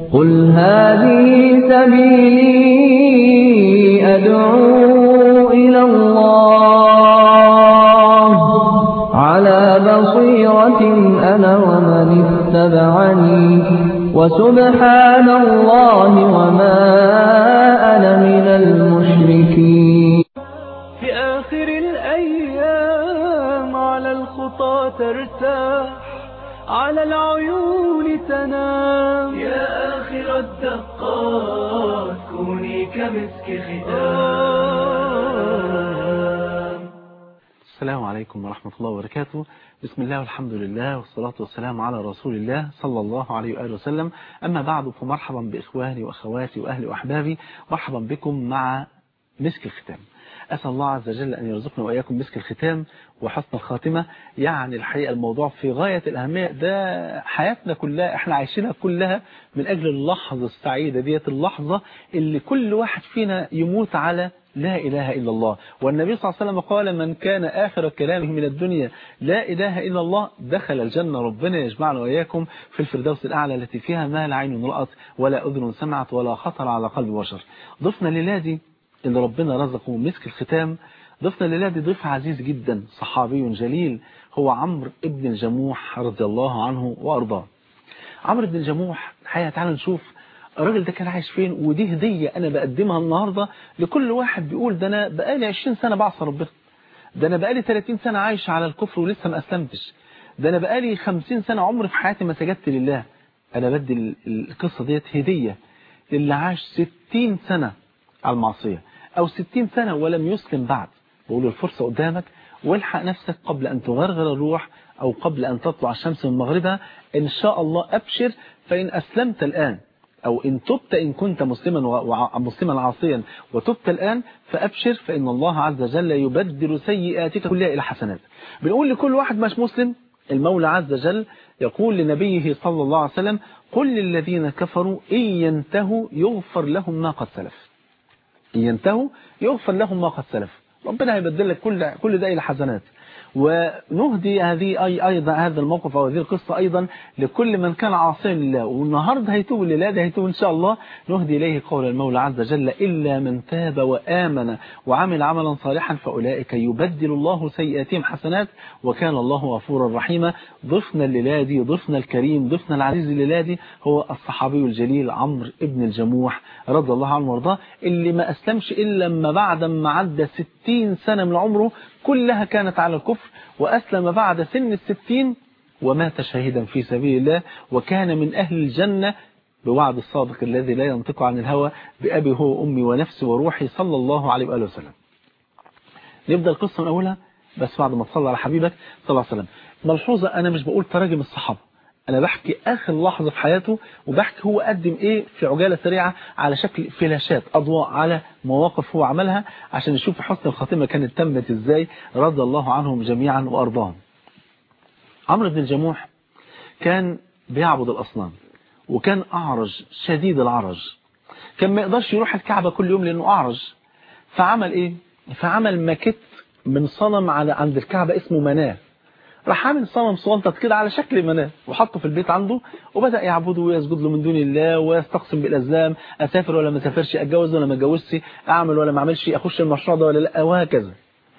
قل هذه سبيلي أدعو إلى الله على بصيرة أنا ومن اتبعني وسبحان الله وما أنا من المشركين في آخر الأيام على الخطى ترتاح على العيون تنام يا آخر الدقات كوني كمسك ختام السلام عليكم ورحمة الله وبركاته بسم الله والحمد لله والصلاة والسلام على رسول الله صلى الله عليه وآله وسلم أما بعد فمرحبا بإخواني وأخواتي وأهلي وأحبابي مرحبا بكم مع مسك الختام أسأل الله عز وجل أن يرزقنا وإياكم مسك الختام وحسن الخاتمة يعني الحقيقة الموضوع في غاية الأهمية ده حياتنا كلها احنا عايشينها كلها من أجل اللحظة السعيدة ديت اللحظة اللي كل واحد فينا يموت على لا إله إلا الله والنبي صلى الله عليه وسلم قال من كان آخر كلامه من الدنيا لا إله إلا الله دخل الجنة ربنا يجمعنا وإياكم في الفردوس الأعلى التي فيها ما لا عين رأت ولا أذن سمعت ولا خطر على قلب بشر ضفنا للادي اللي ربنا رزقه مسك الختام ضفنا للادي ضيف عزيز جدا صحابي جليل هو عمرو ابن الجموح رضي الله عنه وأرضاه عمرو بن الجموح الحقيقة تعالوا نشوف الراجل ده كان عايش فين ودي هدية أنا بقدمها النهاردة لكل واحد بيقول ده أنا بقالي 20 سنة بعصى ربنا ده أنا بقالي 30 سنة عايش على الكفر ولسه ما أسلمتش ده أنا بقالي 50 سنة عمري في حياتي ما سجدت لله أنا بدي القصة ديت هدية للي عاش 60 سنة على المعصية أو 60 سنة ولم يسلم بعد بقول الفرصة قدامك والحق نفسك قبل أن تغرغر الروح أو قبل أن تطلع الشمس من مغربها إن شاء الله أبشر فإن أسلمت الآن أو إن تبت إن كنت مسلما ومسلما عاصيا وتبت الآن فأبشر فإن الله عز وجل يبدل سيئاتك كلها إلى حسنات بنقول لكل واحد مش مسلم المولى عز وجل يقول لنبيه صلى الله عليه وسلم قل للذين كفروا إن ينتهوا يغفر لهم ما قد سلف إن ينتهوا يغفر لهم ما قد سلف ربنا هيبدل لك كل كل ده إلى حسنات ونهدي هذه أي أيضا هذا الموقف أو هذه القصة أيضا لكل من كان عاصيا لله والنهاردة هيتوب لله ده هيتوب إن شاء الله نهدي إليه قول المولى عز وجل إلا من تاب وآمن وعمل عملا صالحا فأولئك يبدل الله سيئاتهم حسنات وكان الله غفورا رحيما ضفنا الليلادي ضفنا الكريم ضفنا العزيز الليلادي هو الصحابي الجليل عمرو ابن الجموح رضي الله عنه وارضاه اللي ما أسلمش إلا لما بعد ما عدى 60 سنة من عمره كلها كانت على الكفر وأسلم بعد سن الستين ومات شهيدا في سبيل الله وكان من أهل الجنة بوعد الصادق الذي لا ينطق عن الهوى بأبي هو أمي ونفسي وروحي صلى الله عليه وآله وسلم نبدأ القصة من أولها بس بعد ما تصلى على حبيبك صلى الله عليه وسلم ملحوظة أنا مش بقول تراجم الصحابة أنا بحكي آخر لحظة في حياته وبحكي هو قدم إيه في عجالة سريعة على شكل فلاشات أضواء على مواقف هو عملها عشان نشوف حسن الخاتمة كانت تمت إزاي رضي الله عنهم جميعا وأرضاهم عمرو بن الجموح كان بيعبد الأصنام وكان أعرج شديد العرج كان ما يقدرش يروح الكعبة كل يوم لأنه أعرج فعمل إيه فعمل ماكيت من صنم على عند الكعبة اسمه مناه راح عامل صنم صغنطط كده على شكل مناه وحطه في البيت عنده وبدأ يعبده ويسجد له من دون الله ويستقسم بالأزلام أسافر ولا ما اسافرش أتجوز ولا ما اتجوزش أعمل ولا ما أعملش أخش المشروع ده ولا لا وهكذا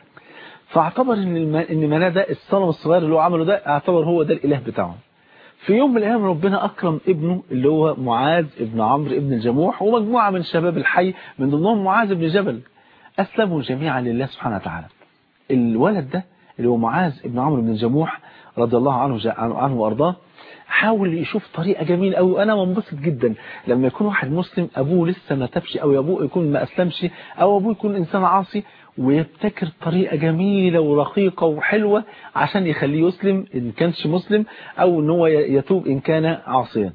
فاعتبر ان الم... ان مناه ده الصنم الصغير اللي هو عمله ده اعتبر هو ده الاله بتاعه في يوم من الايام ربنا اكرم ابنه اللي هو معاذ ابن عمرو ابن الجموح ومجموعه من شباب الحي من ضمنهم معاذ بن جبل اسلموا جميعا لله سبحانه وتعالى الولد ده اللي هو معاذ ابن عمرو بن الجموح رضي الله عنه عنه وارضاه حاول يشوف طريقة جميلة قوي وانا منبسط جدا لما يكون واحد مسلم ابوه لسه ما تبش او ابوه يكون ما اسلمش او ابوه يكون انسان عاصي ويبتكر طريقة جميلة ورقيقة وحلوة عشان يخليه يسلم إن كانش مسلم أو إن هو يتوب إن كان عاصيا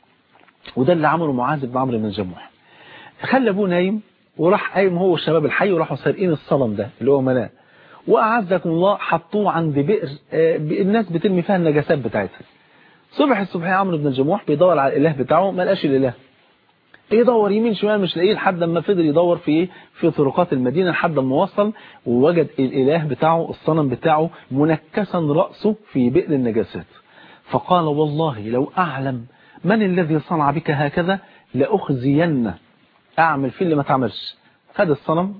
وده اللي عمله معاذ بن عمرو بن الجموح خلى أبوه نايم وراح قايم هو والشباب الحي وراحوا سارقين الصنم ده اللي هو مناه وأعزكم الله حطوه عند بئر الناس بترمي فيها النجاسات بتاعتها صبح الصبح عمرو بن الجموح بيدور على الإله بتاعه ما لقاش الإله يدور يمين شمال مش لاقيه لحد ما فضل يدور في ايه في طرقات المدينة لحد ما وصل ووجد الاله بتاعه الصنم بتاعه منكسا رأسه في بئر النجاسات فقال والله لو أعلم من الذي صنع بك هكذا لأخزين أعمل فيه اللي ما تعملش خد الصنم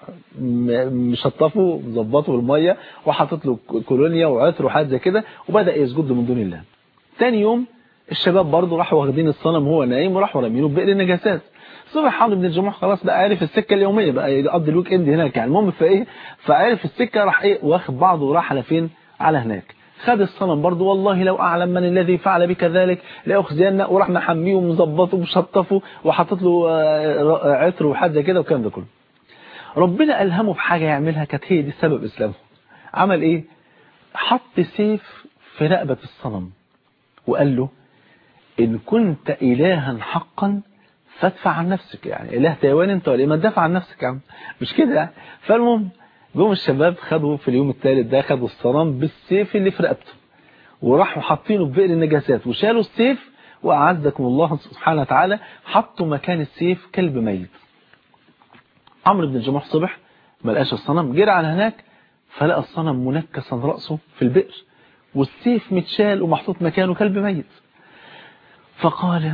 م- مشطفه مظبطه بالميه وحاطط له كولونيا وعطر وحاجه زي كده وبدا يسجد له من دون الله تاني يوم الشباب برضه راحوا واخدين الصنم وهو نايم وراحوا رامينه بئر النجاسات صبح عمرو بن الجموح خلاص بقى عارف السكه اليوميه بقى يقضي الويك اند هناك يعني المهم فايه فعرف السكه راح ايه واخد بعضه وراح على فين على هناك خد الصنم برضه والله لو اعلم من الذي فعل بك ذلك لاخزينه وراح محميه ومظبطه ومشطفه وحاطط له آه، عطر وحاجه كده والكلام ده كله ربنا ألهمه بحاجة يعملها كانت هي دي سبب إسلامه عمل إيه حط سيف في رقبة الصنم وقال له إن كنت إلها حقا فادفع عن نفسك يعني إله تايوان أنت ولا إيه ما تدافع عن نفسك يا عم مش كده يعني فالمهم جم الشباب خدوا في اليوم الثالث ده خدوا الصنم بالسيف اللي في رقبته وراحوا حاطينه في بئر النجاسات وشالوا السيف وأعزكم الله سبحانه وتعالى حطوا مكان السيف كلب ميت عمرو بن الجموح صبح ما لقاش الصنم جرى على هناك فلقى الصنم منكسا رأسه في البئر والسيف متشال ومحطوط مكانه كلب ميت فقال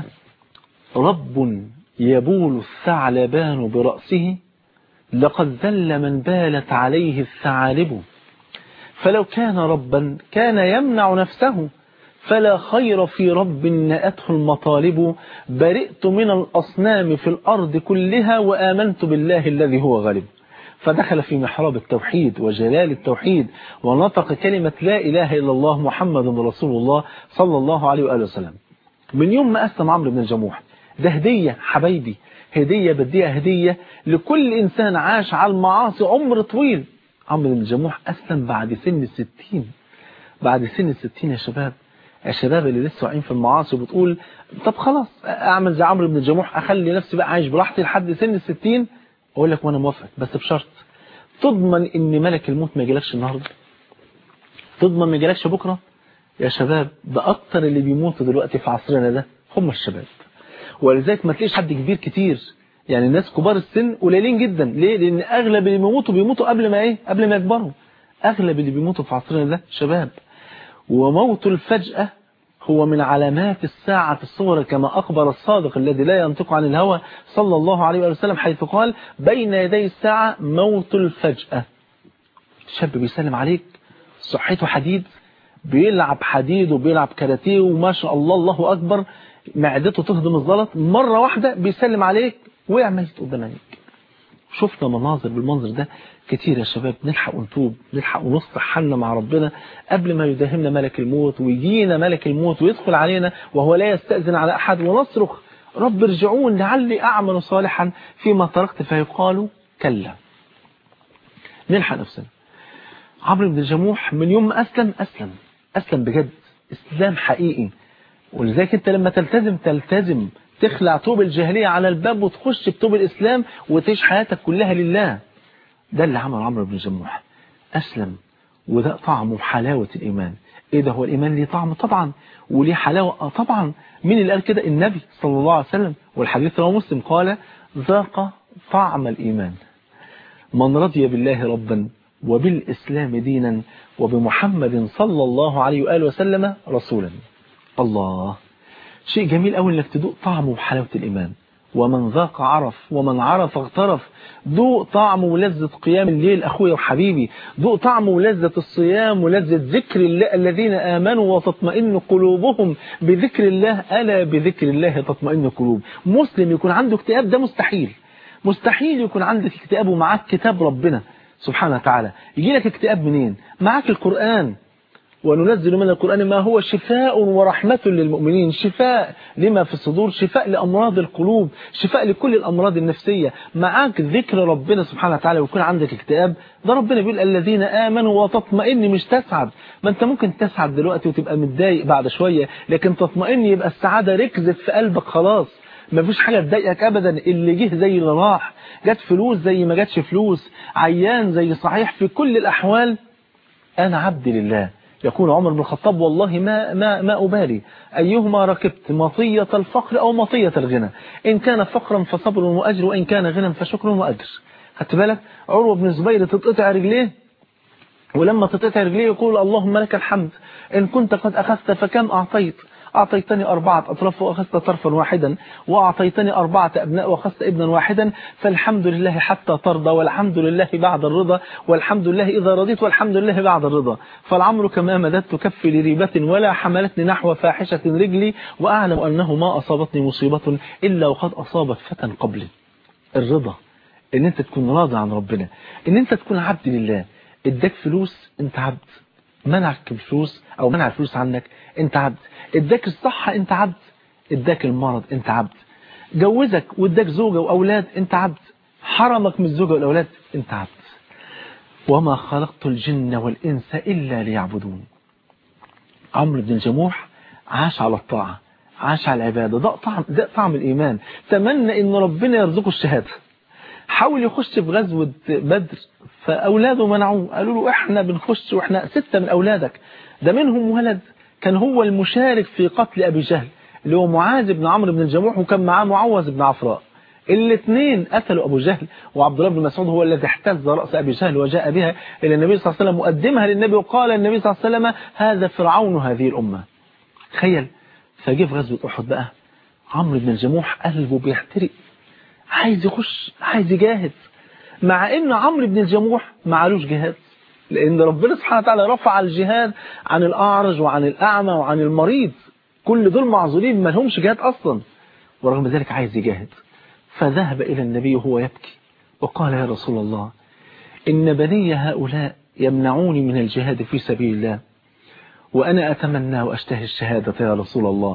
رب يبول الثعلبان برأسه لقد ذل من بالت عليه الثعالب فلو كان ربا كان يمنع نفسه فلا خير في رب نأته المطالب برئت من الأصنام في الأرض كلها وآمنت بالله الذي هو غالب فدخل في محراب التوحيد وجلال التوحيد ونطق كلمة لا إله إلا الله محمد رسول الله صلى الله عليه وآله وسلم من يوم ما أسلم عمرو بن الجموح ده هدية حبايبي هدية بديها هدية لكل إنسان عاش على المعاصي عمر طويل عمرو بن الجموح أسلم بعد سن الستين بعد سن الستين يا شباب الشباب اللي لسه واقعين في المعاصي وبتقول طب خلاص اعمل زي عمرو بن الجموح اخلي نفسي بقى عايش براحتي لحد سن الستين اقول لك وانا موافق بس بشرط تضمن ان ملك الموت ما يجيلكش النهارده تضمن ما يجيلكش بكره يا شباب ده اكتر اللي بيموتوا دلوقتي في عصرنا ده هم الشباب ولذلك ما تلاقيش حد كبير كتير يعني الناس كبار السن قليلين جدا ليه لان اغلب اللي بيموتوا بيموتوا قبل ما ايه قبل ما يكبروا اغلب اللي بيموتوا في عصرنا ده شباب وموت الفجأة هو من علامات الساعة الصغرى كما أخبر الصادق الذي لا ينطق عن الهوى صلى الله عليه وسلم حيث قال بين يدي الساعة موت الفجأة الشاب بيسلم عليك صحته حديد بيلعب حديد وبيلعب كاراتيه وما شاء الله الله أكبر معدته تهضم الزلط مرة واحدة بيسلم عليك وقع ميت قدام عينيك شفنا مناظر بالمنظر ده كتير يا شباب نلحق ونتوب نلحق ونصلح حالنا مع ربنا قبل ما يداهمنا ملك الموت ويجينا ملك الموت ويدخل علينا وهو لا يستأذن على أحد ونصرخ رب ارجعون لعلي أعمل صالحا فيما تركت فيقال كلا نلحق نفسنا عمرو بن الجموح من يوم ما أسلم أسلم أسلم بجد إسلام حقيقي ولذلك أنت لما تلتزم تلتزم تخلع طوب الجاهلية على الباب وتخش بطوب الإسلام وتعيش حياتك كلها لله ده اللي عمل عمرو بن الجموح أسلم وده طعمه حلاوة الإيمان إيه ده هو الإيمان ليه طعم طبعا وليه حلاوة آه طبعا مين اللي قال كده النبي صلى الله عليه وسلم والحديث رواه مسلم قال ذاق طعم الإيمان من رضي بالله ربا وبالإسلام دينا وبمحمد صلى الله عليه وآله وسلم رسولا الله شيء جميل قوي انك تدوق طعمه وحلاوة الإيمان ومن ذاق عرف ومن عرف اغترف ذوق طعم ولذة قيام الليل أخويا وحبيبي ذوق طعم ولذة الصيام ولذة ذكر الله الذين آمنوا وتطمئن قلوبهم بذكر الله ألا بذكر الله تطمئن قلوب مسلم يكون عنده اكتئاب ده مستحيل مستحيل يكون عندك اكتئاب ومعاك كتاب ربنا سبحانه وتعالى يجي لك اكتئاب منين معاك القرآن وننزل من القرآن ما هو شفاء ورحمة للمؤمنين شفاء لما في الصدور شفاء لأمراض القلوب شفاء لكل الأمراض النفسية معاك ذكر ربنا سبحانه وتعالى ويكون عندك اكتئاب ده ربنا بيقول الذين آمنوا وتطمئن مش تسعد ما انت ممكن تسعد دلوقتي وتبقى متضايق بعد شوية لكن تطمئن يبقى السعادة ركزت في قلبك خلاص ما فيش حاجة تضايقك أبدا اللي جه زي اللي راح جت فلوس زي ما جاتش فلوس عيان زي صحيح في كل الأحوال أنا عبد لله يقول عمر بن الخطاب والله ما ما ما أبالي أيهما ركبت مطية الفقر أو مطية الغنى إن كان فقرا فصبر وأجر وإن كان غنى فشكر وأجر خدت بالك عروة بن الزبير تتقطع رجليه ولما تتقطع رجليه يقول اللهم لك الحمد إن كنت قد أخذت فكم أعطيت أعطيتني أربعة أطراف وأخذت طرفا واحدا وأعطيتني أربعة أبناء وأخذت ابنا واحدا فالحمد لله حتى ترضى والحمد لله بعد الرضا والحمد لله إذا رضيت والحمد لله بعد الرضا فالعمر كما مددت كفي لريبة ولا حملتني نحو فاحشة رجلي وأعلم أنه ما أصابتني مصيبة إلا وقد أصابت فتى قبلي الرضا ان انت تكون راضي عن ربنا ان انت تكون عبد لله اداك فلوس انت عبد منعك الفلوس او منع الفلوس عنك انت عبد اداك الصحة انت عبد اداك المرض انت عبد جوزك واداك زوجة واولاد انت عبد حرمك من الزوجة والاولاد انت عبد وما خلقت الجن والانس الا ليعبدون عمرو بن الجموح عاش على الطاعة عاش على العبادة ده طعم, ده طعم الإيمان تمنى إن ربنا يرزقه الشهادة حاول يخش في غزوة بدر فأولاده منعوه قالوا له إحنا بنخش وإحنا ستة من أولادك ده منهم ولد كان هو المشارك في قتل أبي جهل اللي هو معاذ بن عمرو بن الجموح وكان معاه معوذ بن عفراء الاثنين قتلوا أبو جهل وعبد الله بن مسعود هو الذي احتز رأس أبي جهل وجاء بها إلى النبي صلى الله عليه وسلم مقدمها للنبي وقال النبي صلى الله عليه وسلم هذا فرعون هذه الأمة تخيل فجه في غزوة أحد بقى عمرو بن الجموح قلبه بيحترق عايز يخش عايز يجاهد مع ان عمرو بن الجموح معلوش جهاد لان ربنا سبحانه وتعالى رفع الجهاد عن الاعرج وعن الاعمى وعن المريض كل دول معذورين ما لهمش جهاد اصلا ورغم ذلك عايز يجاهد فذهب الى النبي وهو يبكي وقال يا رسول الله ان بني هؤلاء يمنعوني من الجهاد في سبيل الله وأنا أتمنى وأشتهي الشهادة يا رسول الله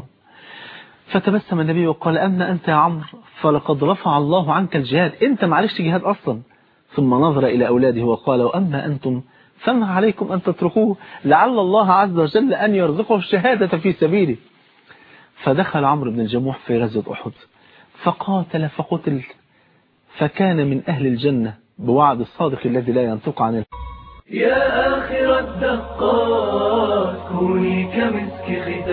فتبسم النبي وقال أما أنت يا عمرو فلقد رفع الله عنك الجهاد أنت معلش جهاد أصلا ثم نظر إلى أولاده وقال وأما أنتم فما عليكم أن تتركوه لعل الله عز وجل أن يرزقه الشهادة في سبيله فدخل عمرو بن الجموح في غزوة أحد فقاتل فقتل فكان من أهل الجنة بوعد الصادق الذي لا ينطق عن يا آخر الدقات كوني كمسك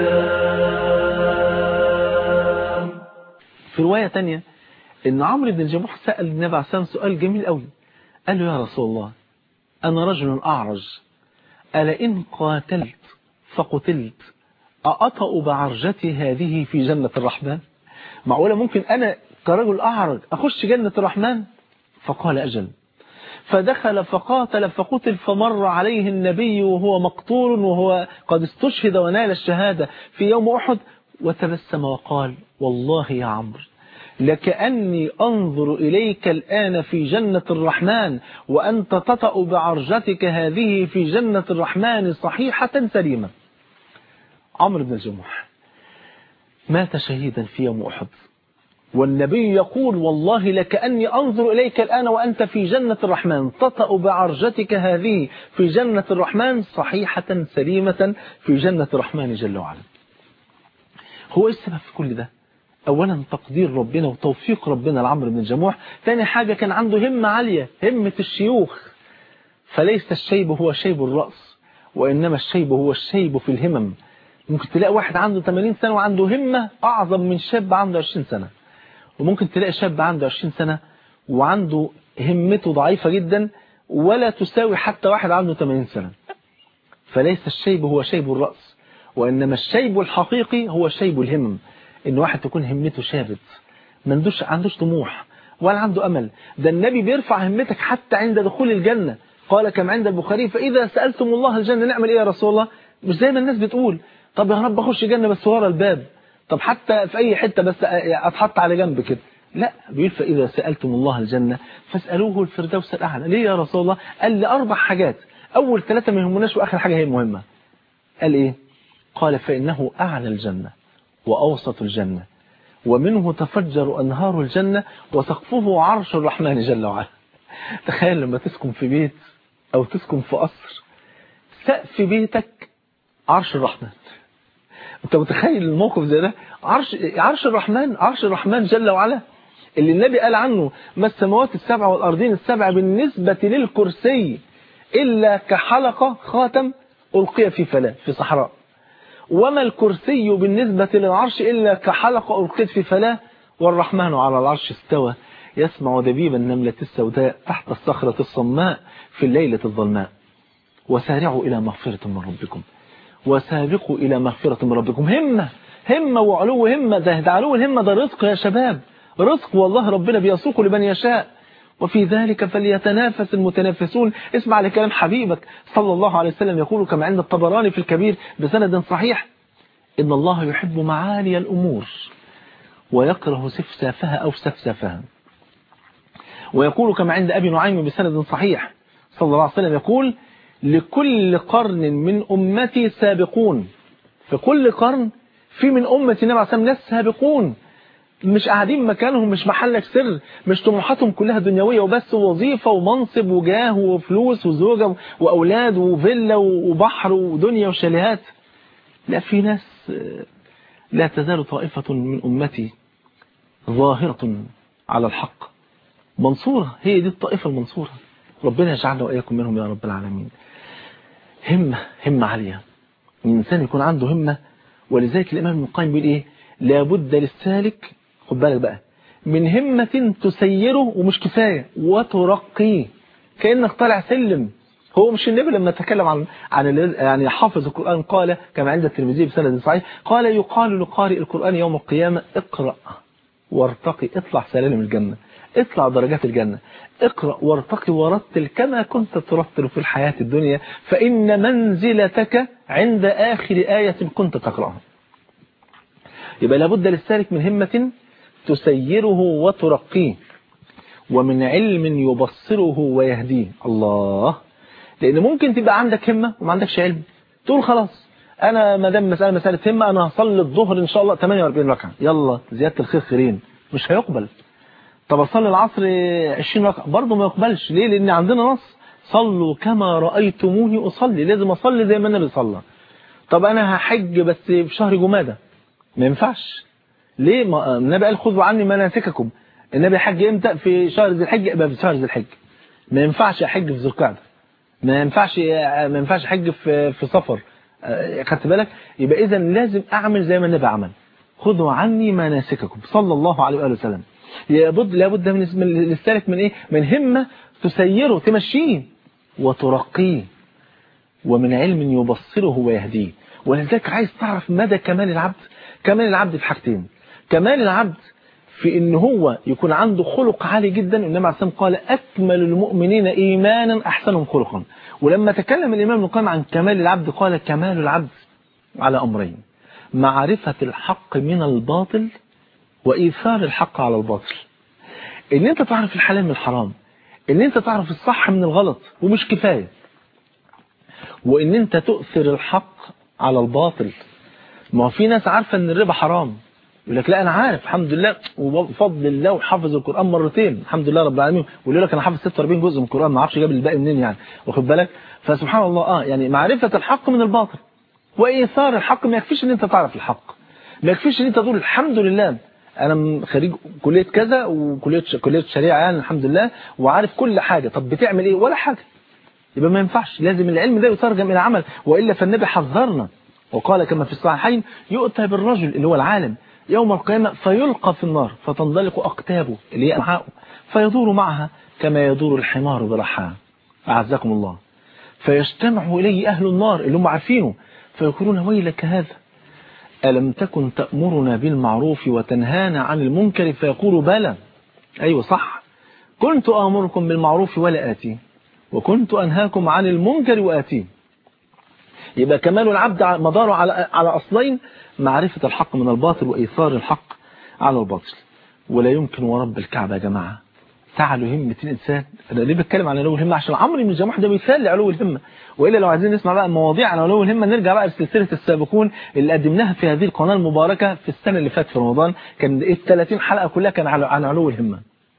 ختام في رواية تانية ان عمرو بن الجموح سأل النبي عليه السلام سؤال جميل قوي قال له يا رسول الله أنا رجل أعرج ألا إن قاتلت فقتلت أأطأ بعرجتي هذه في جنة الرحمن معقولة ممكن أنا كرجل أعرج أخش جنة الرحمن فقال أجل فدخل فقاتل فقتل فمر عليه النبي وهو مقتول وهو قد استشهد ونال الشهادة في يوم أحد وتبسم وقال والله يا عمرو لكأني أنظر إليك الآن في جنة الرحمن وأنت تطأ بعرجتك هذه في جنة الرحمن صحيحة سليمة عمرو بن الجموح مات شهيدا في يوم أحد والنبي يقول والله لكأني أنظر إليك الآن وأنت في جنة الرحمن تطأ بعرجتك هذه في جنة الرحمن صحيحة سليمة في جنة الرحمن جل وعلا هو إيه السبب في كل ده أولا تقدير ربنا وتوفيق ربنا لعمرو بن الجموح ثاني حاجة كان عنده همة عالية همة الشيوخ فليس الشيب هو شيب الرأس وإنما الشيب هو الشيب في الهمم ممكن تلاقي واحد عنده 80 سنة وعنده همة أعظم من شاب عنده 20 سنة وممكن تلاقي شاب عنده 20 سنة وعنده همته ضعيفة جدا ولا تساوي حتى واحد عنده 80 سنة فليس الشيب هو شيب الرأس وإنما الشيب الحقيقي هو شيب الهمم إن واحد تكون همته شابت ما عندوش عندوش طموح ولا عنده أمل ده النبي بيرفع همتك حتى عند دخول الجنة قال كم عند البخاري فإذا سألتم الله الجنة نعمل إيه يا رسول الله مش زي ما الناس بتقول طب يا رب أخش الجنة بس ورا الباب طب حتى في أي حتة بس أتحط على جنب كده لا بيقول فإذا سألتم الله الجنة فاسألوه الفردوس الأعلى ليه يا رسول الله قال لي أربع حاجات أول ثلاثة ما يهمناش وآخر حاجة هي المهمة قال إيه قال فإنه أعلى الجنة وأوسط الجنة ومنه تفجر أنهار الجنة وسقفه عرش الرحمن جل وعلا تخيل لما تسكن في بيت أو تسكن في قصر سقف بيتك عرش الرحمن انت متخيل الموقف زي ده عرش عرش الرحمن عرش الرحمن جل وعلا اللي النبي قال عنه ما السماوات السبع والأرضين السبع بالنسبة للكرسي إلا كحلقة خاتم ألقي في فلاة في صحراء وما الكرسي بالنسبة للعرش إلا كحلقة ألقيت في فلاة والرحمن على العرش استوى يسمع دبيب النملة السوداء تحت الصخرة الصماء في الليلة الظلماء وسارعوا إلى مغفرة من ربكم وسابقوا إلى مغفرة من ربكم همة همة وعلو همة ده, ده علو الهمة ده رزق يا شباب رزق والله ربنا بيسوقه لمن يشاء وفي ذلك فليتنافس المتنافسون اسمع لكلام حبيبك صلى الله عليه وسلم يقول كما عند الطبراني في الكبير بسند صحيح إن الله يحب معالي الأمور ويكره سفسافها أو سفسافها ويقول كما عند أبي نعيم بسند صحيح صلى الله عليه وسلم يقول لكل قرن من أمتي سابقون في كل قرن في من أمة النبي عليه الصلاة ناس سابقون مش قاعدين مكانهم مش محلك سر مش طموحاتهم كلها دنيوية وبس وظيفة ومنصب وجاه وفلوس وزوجة وأولاد وفيلا وبحر ودنيا وشاليهات لا في ناس لا تزال طائفة من أمتي ظاهرة على الحق منصورة هي دي الطائفة المنصورة ربنا يجعلنا وإياكم منهم يا رب العالمين همة همة عالية الإنسان يكون عنده همة ولذلك الإمام ابن القيم بيقول إيه لابد للسالك خد بالك بقى من همة تسيره ومش كفاية وترقيه كأنك طالع سلم هو مش النبي لما تكلم عن عن يعني حافظ القرآن قال كما عند الترمذي بسند صحيح قال يقال لقارئ القرآن يوم القيامة اقرأ وارتقي اطلع سلالم الجنة اطلع درجات الجنة اقرأ وارتقي ورتل كما كنت ترتل في الحياة الدنيا فإن منزلتك عند آخر آية كنت تقرأها يبقى لابد للسالك من همة تسيره وترقيه ومن علم يبصره ويهديه الله لأن ممكن تبقى عندك همة وما عندكش علم تقول خلاص أنا ما دام مسألة مسألة همة أنا هصلي الظهر إن شاء الله 48 ركعة يلا زيادة الخير خيرين مش هيقبل طب أصلي العصر 20 ركعة برضه ما يقبلش ليه لأن عندنا نص صلوا كما رأيتموني أصلي لازم أصلي زي ما النبي صلى طب أنا هحج بس في شهر جمادة ما ينفعش ليه ما النبي قال خذوا عني مناسككم النبي حج امتى في شهر ذي الحج يبقى في شهر ذي الحج ما ينفعش احج في ذو القعده ما ينفعش ما ينفعش احج في في سفر خدت بالك يبقى اذا لازم اعمل زي ما النبي عمل خذوا عني مناسككم صلى الله عليه واله وسلم لابد لابد من للسالك من ايه من همه تسيره تمشيه وترقيه ومن علم يبصره ويهديه ولذلك عايز تعرف مدى كمال العبد كمال العبد في حاجتين كمال العبد في ان هو يكون عنده خلق عالي جدا النبي عليه قال اكمل المؤمنين ايمانا احسنهم خلقا ولما تكلم الامام ابن القيم عن كمال العبد قال كمال العبد على امرين معرفة الحق من الباطل وايثار الحق على الباطل ان انت تعرف الحلال من الحرام ان انت تعرف الصح من الغلط ومش كفاية وان انت تؤثر الحق على الباطل ما هو في ناس عارفة ان الربا حرام يقول لك لا انا عارف الحمد لله وبفضل الله وحافظ القرآن مرتين الحمد لله رب العالمين ويقول لك انا حافظ 46 جزء من القرآن ما اعرفش جاب الباقي منين يعني واخد بالك فسبحان الله اه يعني معرفة الحق من الباطل وايثار الحق ما يكفيش ان انت تعرف الحق ما يكفيش ان انت تقول الحمد لله انا خريج كلية كذا وكلية كلية شريعة يعني الحمد لله وعارف كل حاجة طب بتعمل ايه ولا حاجة يبقى ما ينفعش لازم العلم ده يترجم الى عمل والا فالنبي حذرنا وقال كما في الصحيحين يؤتى بالرجل اللي هو العالم يوم القيامة فيلقى في النار فتنطلق أقتابه اللي هي أمعاؤه فيدور معها كما يدور الحمار برحاه أعزكم الله فيجتمع إليه أهل النار اللي هم عارفينه فيقولون ويلك هذا ألم تكن تأمرنا بالمعروف وتنهانا عن المنكر فيقول بلى أيوة صح كنت آمركم بالمعروف ولا آتي وكنت أنهاكم عن المنكر وآتيه يبقى كمال العبد مداره على على أصلين معرفة الحق من الباطل وإيثار الحق على الباطل ولا يمكن ورب الكعبة يا جماعة تعلو همة الإنسان أنا ليه بتكلم عن علو الهمة عشان عمرو بن الجماح ده مثال لعلو الهمة وإلا لو عايزين نسمع بقى مواضيع عن علو الهمة نرجع بقى لسلسلة السابقون اللي قدمناها في هذه القناة المباركة في السنة اللي فاتت في رمضان كان ال 30 حلقة كلها كان عن علو الهمة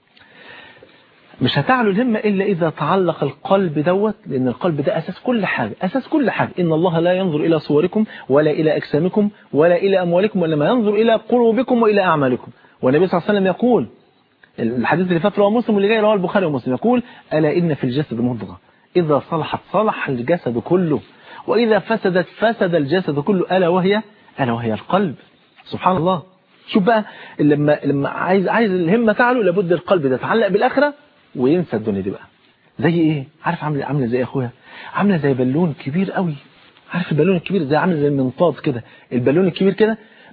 مش هتعلو الهمة إلا إذا تعلق القلب دوت لأن القلب ده أساس كل حاجة أساس كل حاجة إن الله لا ينظر إلى صوركم ولا إلى أجسامكم ولا إلى أموالكم وإنما ينظر إلى قلوبكم وإلى أعمالكم والنبي صلى الله عليه وسلم يقول الحديث اللي فات رواه مسلم واللي جاي رواه البخاري ومسلم يقول ألا إن في الجسد مضغة إذا صلحت صلح الجسد كله وإذا فسدت فسد الجسد كله ألا وهي ألا وهي القلب سبحان الله شوف بقى لما لما عايز عايز الهمة تعلو لابد القلب ده يتعلق بالآخرة وينسى الدنيا دي بقى زي ايه عارف عامله عامله زي اخويا عامله زي بالون كبير قوي عارف البالون الكبير زي عامل زي المنطاد كده البالون الكبير كده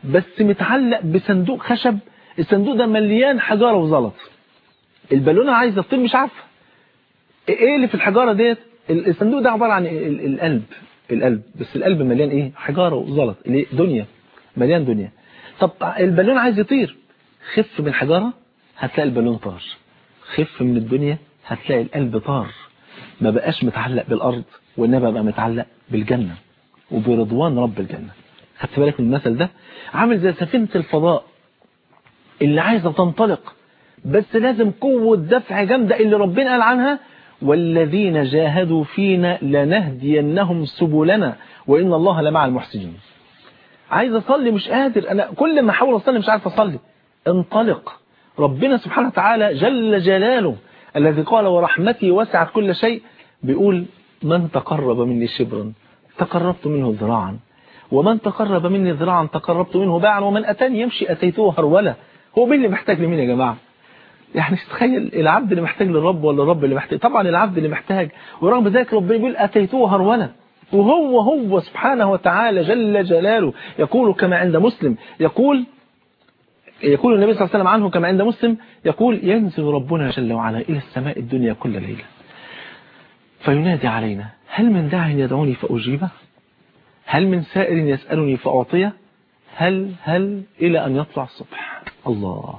بس متعلق بصندوق خشب الصندوق ده مليان حجاره وزلط البالونه عايزه تطير مش عارفه ايه اللي في الحجاره ديت الصندوق ده عباره عن ال- القلب القلب بس القلب مليان ايه حجاره وزلط اللي دنيا مليان دنيا طب البالون عايز يطير خف من الحجاره هتلاقي البالون طار خف من الدنيا هتلاقي القلب طار ما بقاش متعلق بالارض وانما بقى متعلق بالجنه وبرضوان رب الجنه خدت بالك من المثل ده عامل زي سفينه الفضاء اللي عايزه تنطلق بس لازم قوه دفع جامده اللي ربنا قال عنها والذين جاهدوا فينا لنهدينهم سبلنا وان الله لمع المحسنين عايز اصلي مش قادر انا كل ما احاول اصلي مش عارف اصلي انطلق ربنا سبحانه وتعالى جل جلاله الذي قال ورحمتي وسعت كل شيء بيقول من تقرب مني شبرا تقربت منه ذراعا ومن تقرب مني ذراعا تقربت منه باعا ومن اتاني يمشي اتيته هرولا هو مين اللي محتاج لمين يا جماعه يعني تخيل العبد اللي محتاج للرب ولا الرب اللي محتاج طبعا العبد اللي محتاج ورغم ذلك ربنا بيقول اتيته هرولا وهو هو سبحانه وتعالى جل جلاله يقول كما عند مسلم يقول يقول النبي صلى الله عليه وسلم عنه كما عند مسلم يقول ينزل ربنا جل وعلا إلى السماء الدنيا كل ليلة فينادي علينا هل من داع يدعوني فأجيبه هل من سائر يسألني فأعطيه هل هل إلى أن يطلع الصبح الله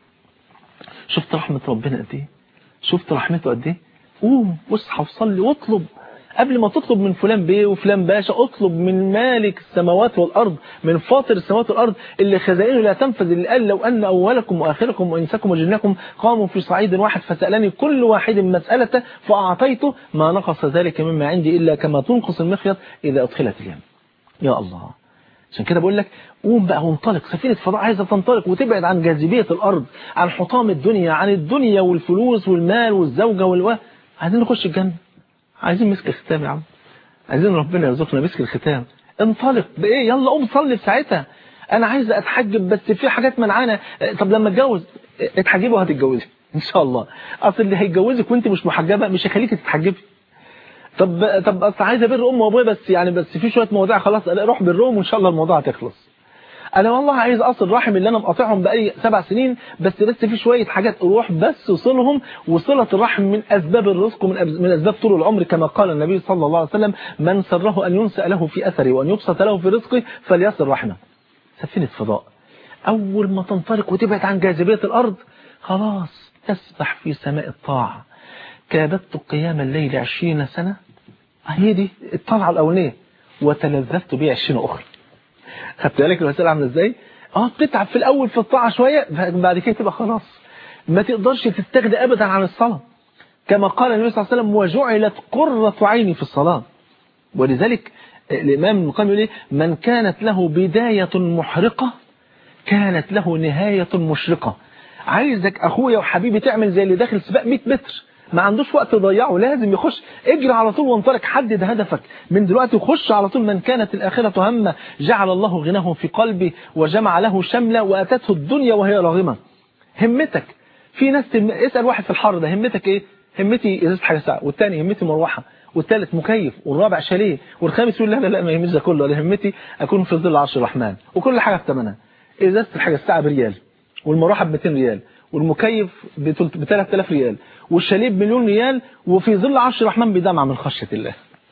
شفت رحمة ربنا قد ايه شفت رحمته قد ايه قوم واصحى وصلي واطلب قبل ما تطلب من فلان بيه وفلان باشا اطلب من مالك السماوات والأرض من فاطر السماوات والأرض اللي خزائنه لا تنفذ اللي قال لو أن أولكم وآخركم وإنسكم وجنكم قاموا في صعيد واحد فسألني كل واحد مسألة فأعطيته ما نقص ذلك مما عندي إلا كما تنقص المخيط إذا أدخلت اليم يا الله عشان كده بقول لك قوم بقى وانطلق سفينة فضاء عايزة تنطلق وتبعد عن جاذبية الأرض عن حطام الدنيا عن الدنيا والفلوس والمال والزوجة والو عايزين نخش الجنة عايزين مسك الختام يا عم عايزين ربنا يرزقنا مسك الختام انطلق بايه يلا قوم صلي في ساعتها انا عايز اتحجب بس في حاجات منعانا طب لما اتجوز اتحجبي وهتتجوزي ان شاء الله اصل اللي هيتجوزك وانت مش محجبه مش هيخليكي تتحجبي طب طب اصل عايز ابر امي وابويا بس يعني بس في شويه مواضيع خلاص روح برهم وان شاء الله الموضوع هتخلص انا والله عايز اصل رحم اللي انا مقاطعهم بقالي سبع سنين بس بس في شويه حاجات روح بس وصلهم وصله الرحم من اسباب الرزق ومن أب- من اسباب طول العمر كما قال النبي صلى الله عليه وسلم من سره ان ينسأ له في اثره وان يبسط له في رزقه فليصل رحمه سفينه فضاء اول ما تنطلق وتبعد عن جاذبيه الارض خلاص تسبح في سماء الطاعه كابدت قيام الليل عشرين سنه هي دي الطلعه الاولانيه وتلذذت بها عشرين اخرى خدت بالك المسألة عاملة ازاي اه بتتعب في الاول في الطاعة شوية بعد كده تبقى خلاص ما تقدرش تستغنى ابدا عن الصلاة كما قال النبي صلى الله عليه وسلم وجعلت قرة عيني في الصلاة ولذلك الامام ابن القيم يقول ايه من كانت له بداية محرقة كانت له نهاية مشرقة عايزك اخويا وحبيبي تعمل زي اللي داخل سباق 100 متر ما عندوش وقت يضيعه لازم يخش اجري على طول وانطلق حدد هدفك من دلوقتي وخش على طول من كانت الآخرة همه جعل الله غناه في قلبه وجمع له شملة وأتته الدنيا وهي راغمة همتك في ناس تم... اسأل واحد في الحر ده همتك ايه همتي ازازه حاجه ساعه والثاني همتي مروحه والثالث مكيف والرابع شاليه والخامس يقول لا لا لا ما يهمنيش ده كله انا همتي اكون في ظل عرش الرحمن وكل حاجه بثمنها ازازه الحاجه الساعه بريال والمروحه ب 200 ريال والمكيف ب 3000 ريال والشاليه بمليون ريال وفي ظل عرش الرحمن بدمعه من خشيه الله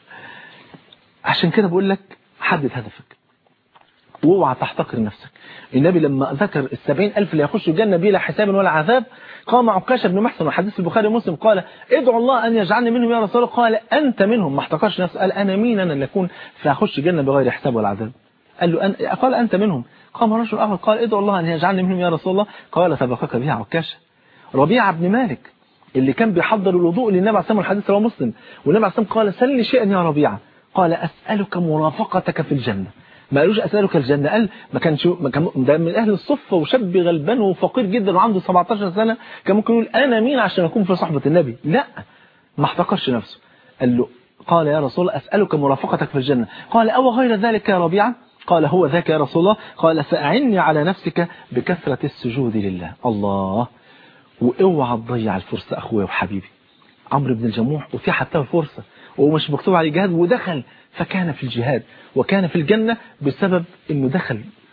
عشان كده بقول لك حدد هدفك واوعى تحتقر نفسك النبي لما ذكر السبعين ألف اللي يخشوا الجنة بلا حساب ولا عذاب قام عكاشة بن محسن وحديث البخاري ومسلم قال ادعو الله أن يجعلني منهم يا رسول الله قال أنت منهم ما احتقرش نفسه قال أنا مين أنا اللي أكون فأخش الجنة بغير حساب ولا عذاب قال له أن... قال أنت منهم قام رجل آخر قال ادعو الله أن يجعلني منهم يا رسول الله قال سبقك بها عكاشة ربيعة بن مالك اللي كان بيحضر الوضوء للنبي عليه الصلاه والحديث رواه مسلم والنبي عليه الصلاه قال سل لي شيئا يا ربيعه قال اسالك مرافقتك في الجنه ما قالوش اسالك الجنه قال ما كانش ما كان ده من اهل الصفه وشاب غلبان وفقير جدا وعنده 17 سنه كان ممكن يقول انا مين عشان اكون في صحبه النبي لا ما احتقرش نفسه قال له قال يا رسول الله اسالك مرافقتك في الجنه قال او غير ذلك يا ربيعه قال هو ذاك يا رسول الله قال فاعني على نفسك بكثره السجود لله الله واوعى تضيع الفرصة اخويا وحبيبي عمرو بن الجموح وتيحت له الفرصة وهو مش مكتوب عليه جهاد ودخل فكان في الجهاد وكان في الجنة بسبب انه دخل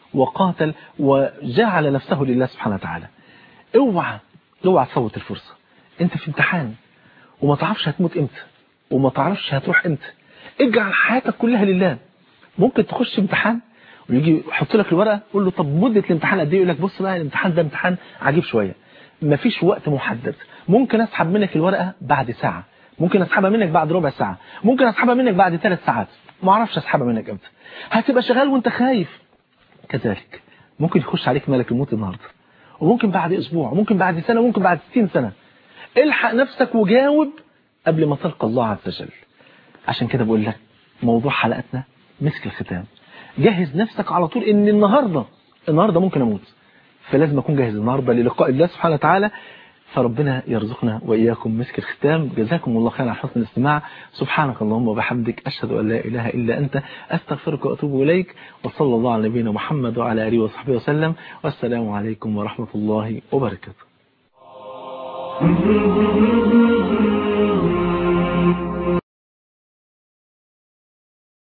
وقاتل وجعل نفسه لله سبحانه وتعالى اوعى اوعى تفوت الفرصة انت في امتحان وما تعرفش هتموت امتى وما تعرفش هتروح امتى اجعل حياتك كلها لله ممكن تخش امتحان ويجي يحط لك الورقه يقول له طب مده الامتحان قد ايه يقول لك بص بقى الامتحان ده امتحان عجيب شويه مفيش وقت محدد ممكن اسحب منك الورقه بعد ساعه ممكن اسحبها منك بعد ربع ساعه ممكن اسحبها منك بعد ثلاث ساعات ما اعرفش اسحبها منك امتى هتبقى شغال وانت خايف كذلك ممكن يخش عليك ملك الموت النهارده وممكن بعد اسبوع وممكن بعد سنه وممكن بعد 60 سنه الحق نفسك وجاوب قبل ما تلقى الله عز وجل عشان كده بقول لك موضوع حلقتنا مسك الختام جهز نفسك على طول ان النهارده النهارده ممكن اموت فلازم اكون جاهز النهارده للقاء الله سبحانه وتعالى فربنا يرزقنا واياكم مسك الختام جزاكم الله خيرا على حسن الاستماع سبحانك اللهم وبحمدك اشهد ان لا اله الا انت استغفرك واتوب اليك وصلى الله على نبينا محمد وعلى اله وصحبه وسلم والسلام عليكم ورحمه الله وبركاته